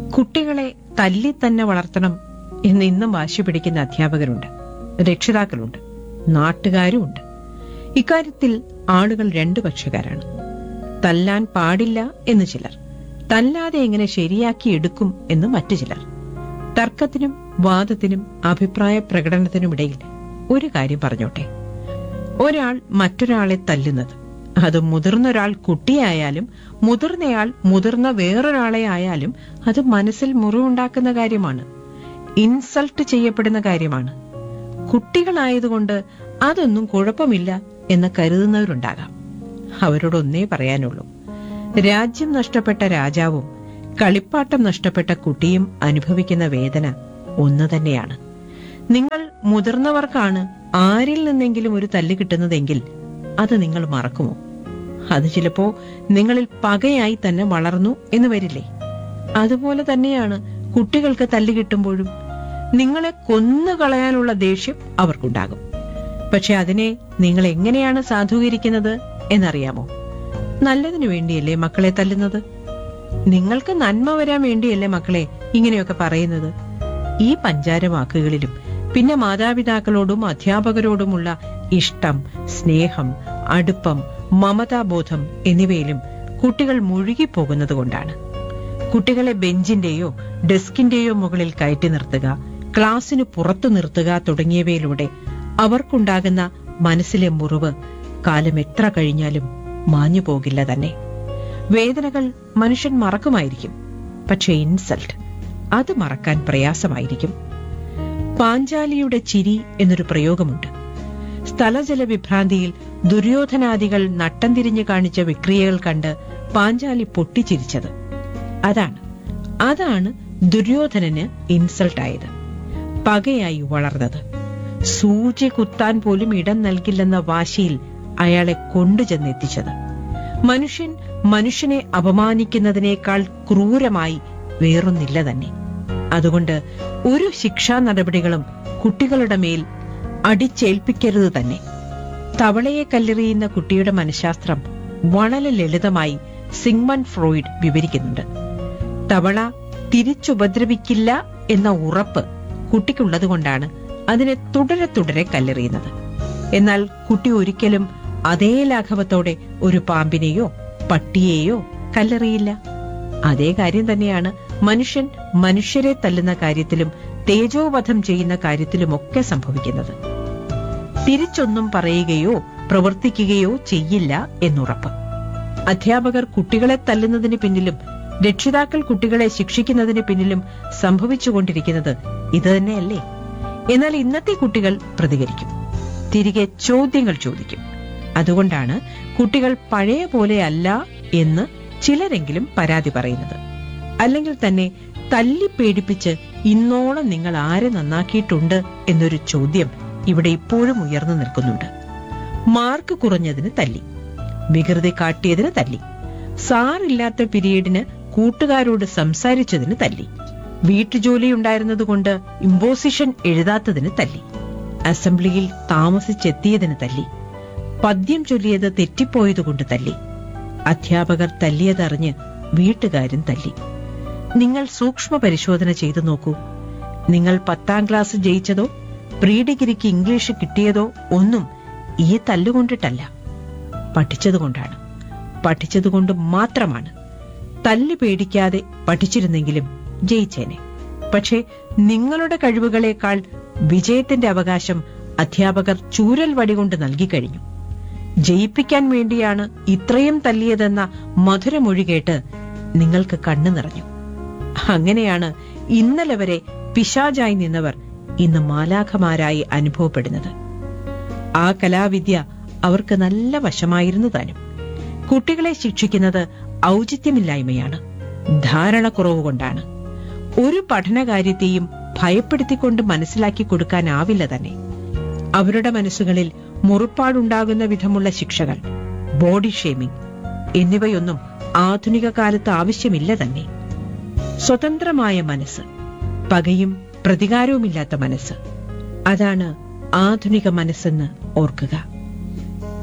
കുട്ടികളെ തല്ലി തന്നെ വളർത്തണം എന്ന് ഇന്നും വാശി പിടിക്കുന്ന അധ്യാപകരുണ്ട് രക്ഷിതാക്കളുണ്ട് നാട്ടുകാരുമുണ്ട് ഇക്കാര്യത്തിൽ ആളുകൾ രണ്ടു പക്ഷക്കാരാണ് തല്ലാൻ പാടില്ല എന്ന് ചിലർ തല്ലാതെ എങ്ങനെ ശരിയാക്കി എടുക്കും എന്ന് മറ്റു ചിലർ തർക്കത്തിനും വാദത്തിനും അഭിപ്രായ പ്രകടനത്തിനുമിടയിൽ ഒരു കാര്യം പറഞ്ഞോട്ടെ ഒരാൾ മറ്റൊരാളെ തല്ലുന്നത് അത് മുതിർന്ന ഒരാൾ കുട്ടിയായാലും മുതിർന്നയാൾ മുതിർന്ന വേറൊരാളെ ആയാലും അത് മനസ്സിൽ മുറിവുണ്ടാക്കുന്ന കാര്യമാണ് ഇൻസൾട്ട് ചെയ്യപ്പെടുന്ന കാര്യമാണ് കുട്ടികളായതുകൊണ്ട് അതൊന്നും കുഴപ്പമില്ല എന്ന് കരുതുന്നവരുണ്ടാകാം അവരോടൊന്നേ പറയാനുള്ളൂ രാജ്യം നഷ്ടപ്പെട്ട രാജാവും കളിപ്പാട്ടം നഷ്ടപ്പെട്ട കുട്ടിയും അനുഭവിക്കുന്ന വേദന ഒന്ന് തന്നെയാണ് നിങ്ങൾ മുതിർന്നവർക്കാണ് ആരിൽ നിന്നെങ്കിലും ഒരു തല്ല് കിട്ടുന്നതെങ്കിൽ അത് നിങ്ങൾ മറക്കുമോ അത് ചിലപ്പോ നിങ്ങളിൽ പകയായി തന്നെ വളർന്നു എന്ന് വരില്ലേ അതുപോലെ തന്നെയാണ് കുട്ടികൾക്ക് തല്ല് കിട്ടുമ്പോഴും നിങ്ങളെ കൊന്നുകളയാനുള്ള ദേഷ്യം അവർക്കുണ്ടാകും പക്ഷെ അതിനെ നിങ്ങൾ എങ്ങനെയാണ് സാധൂകരിക്കുന്നത് എന്നറിയാമോ നല്ലതിനു വേണ്ടിയല്ലേ മക്കളെ തല്ലുന്നത് നിങ്ങൾക്ക് നന്മ വരാൻ വേണ്ടിയല്ലേ മക്കളെ ഇങ്ങനെയൊക്കെ പറയുന്നത് ഈ പഞ്ചാര വാക്കുകളിലും പിന്നെ മാതാപിതാക്കളോടും അധ്യാപകരോടുമുള്ള ഇഷ്ടം സ്നേഹം അടുപ്പം മമതാബോധം എന്നിവയിലും കുട്ടികൾ മുഴുകിപ്പോകുന്നത് കൊണ്ടാണ് കുട്ടികളെ ബെഞ്ചിന്റെയോ ഡെസ്കിന്റെയോ മുകളിൽ കയറ്റി നിർത്തുക ക്ലാസ്സിന് പുറത്തു നിർത്തുക തുടങ്ങിയവയിലൂടെ അവർക്കുണ്ടാകുന്ന മനസ്സിലെ മുറിവ് കാലം എത്ര കഴിഞ്ഞാലും മാഞ്ഞു പോകില്ല തന്നെ വേദനകൾ മനുഷ്യൻ മറക്കുമായിരിക്കും പക്ഷെ ഇൻസൾട്ട് അത് മറക്കാൻ പ്രയാസമായിരിക്കും പാഞ്ചാലിയുടെ ചിരി എന്നൊരു പ്രയോഗമുണ്ട് സ്ഥലജല വിഭ്രാന്തിയിൽ ദുര്യോധനാദികൾ നട്ടം തിരിഞ്ഞു കാണിച്ച വിക്രിയകൾ കണ്ട് പാഞ്ചാലി പൊട്ടിച്ചിരിച്ചത് അതാണ് അതാണ് ദുര്യോധനന് ഇൻസൾട്ടായത് പകയായി വളർന്നത് സൂചി കുത്താൻ പോലും ഇടം നൽകില്ലെന്ന വാശിയിൽ അയാളെ കൊണ്ടുചെന്നെത്തിച്ചത് മനുഷ്യൻ മനുഷ്യനെ അപമാനിക്കുന്നതിനേക്കാൾ ക്രൂരമായി വേറൊന്നില്ല തന്നെ അതുകൊണ്ട് ഒരു ശിക്ഷാ നടപടികളും കുട്ടികളുടെ മേൽ അടിച്ചേൽപ്പിക്കരുത് തന്നെ തവളയെ കല്ലെറിയുന്ന കുട്ടിയുടെ മനഃശാസ്ത്രം വളരെ ലളിതമായി സിഗ്മൺ ഫ്രോയിഡ് വിവരിക്കുന്നുണ്ട് തവള തിരിച്ചുപദ്രവിക്കില്ല എന്ന ഉറപ്പ് കുട്ടിക്കുള്ളതുകൊണ്ടാണ് അതിനെ തുടരെ തുടരെ കല്ലെറിയുന്നത് എന്നാൽ കുട്ടി ഒരിക്കലും അതേ ലാഘവത്തോടെ ഒരു പാമ്പിനെയോ പട്ടിയെയോ കല്ലെറിയില്ല അതേ കാര്യം തന്നെയാണ് മനുഷ്യൻ മനുഷ്യരെ തല്ലുന്ന കാര്യത്തിലും തേജോവധം ചെയ്യുന്ന കാര്യത്തിലുമൊക്കെ സംഭവിക്കുന്നത് തിരിച്ചൊന്നും പറയുകയോ പ്രവർത്തിക്കുകയോ ചെയ്യില്ല എന്നുറപ്പ് അധ്യാപകർ കുട്ടികളെ തല്ലുന്നതിന് പിന്നിലും രക്ഷിതാക്കൾ കുട്ടികളെ ശിക്ഷിക്കുന്നതിന് പിന്നിലും സംഭവിച്ചുകൊണ്ടിരിക്കുന്നത് ഇതുതന്നെയല്ലേ എന്നാൽ ഇന്നത്തെ കുട്ടികൾ പ്രതികരിക്കും തിരികെ ചോദ്യങ്ങൾ ചോദിക്കും അതുകൊണ്ടാണ് കുട്ടികൾ പഴയ പോലെയല്ല എന്ന് ചിലരെങ്കിലും പരാതി പറയുന്നത് അല്ലെങ്കിൽ തന്നെ തല്ലി പേടിപ്പിച്ച് ഇന്നോളം നിങ്ങൾ ആരെ നന്നാക്കിയിട്ടുണ്ട് എന്നൊരു ചോദ്യം ഇവിടെ ഇപ്പോഴും ഉയർന്നു നിൽക്കുന്നുണ്ട് മാർക്ക് കുറഞ്ഞതിന് തല്ലി വികൃതി കാട്ടിയതിന് തല്ലി സാറില്ലാത്ത പിരീഡിന് കൂട്ടുകാരോട് സംസാരിച്ചതിന് തല്ലി വീട്ടുജോലി ഉണ്ടായിരുന്നതുകൊണ്ട് ഇമ്പോസിഷൻ എഴുതാത്തതിന് തല്ലി അസംബ്ലിയിൽ താമസിച്ചെത്തിയതിന് തല്ലി പദ്യം ചൊല്ലിയത് തെറ്റിപ്പോയതുകൊണ്ട് തല്ലി അധ്യാപകർ തല്ലിയതറിഞ്ഞ് വീട്ടുകാരും തല്ലി നിങ്ങൾ സൂക്ഷ്മ പരിശോധന ചെയ്തു നോക്കൂ നിങ്ങൾ പത്താം ക്ലാസ് ജയിച്ചതോ പ്രീ ഡിഗ്രിക്ക് ഇംഗ്ലീഷ് കിട്ടിയതോ ഒന്നും ഈ തല്ലുകൊണ്ടിട്ടല്ല പഠിച്ചതുകൊണ്ടാണ് പഠിച്ചതുകൊണ്ട് മാത്രമാണ് തല്ല് പേടിക്കാതെ പഠിച്ചിരുന്നെങ്കിലും ജയിച്ചേനെ പക്ഷേ നിങ്ങളുടെ കഴിവുകളേക്കാൾ വിജയത്തിന്റെ അവകാശം അധ്യാപകർ ചൂരൽ വടികൊണ്ട് നൽകിക്കഴിഞ്ഞു ജയിപ്പിക്കാൻ വേണ്ടിയാണ് ഇത്രയും തല്ലിയതെന്ന മധുരമൊഴി കേട്ട് നിങ്ങൾക്ക് കണ്ണു നിറഞ്ഞു അങ്ങനെയാണ് ഇന്നലെ വരെ പിശാചായി നിന്നവർ ഇന്ന് മാലാഖമാരായി അനുഭവപ്പെടുന്നത് ആ കലാവിദ്യ അവർക്ക് നല്ല വശമായിരുന്നു താനും കുട്ടികളെ ശിക്ഷിക്കുന്നത് ഔചിത്യമില്ലായ്മയാണ് ധാരണക്കുറവ് കൊണ്ടാണ് ഒരു പഠനകാര്യത്തെയും ഭയപ്പെടുത്തിക്കൊണ്ട് മനസ്സിലാക്കി കൊടുക്കാനാവില്ല തന്നെ അവരുടെ മനസ്സുകളിൽ മുറിപ്പാടുണ്ടാകുന്ന വിധമുള്ള ശിക്ഷകൾ ബോഡി ഷേമിംഗ് എന്നിവയൊന്നും ആധുനിക കാലത്ത് ആവശ്യമില്ല തന്നെ സ്വതന്ത്രമായ മനസ്സ് പകയും പ്രതികാരവുമില്ലാത്ത മനസ്സ് അതാണ് ആധുനിക മനസ്സെന്ന് ഓർക്കുക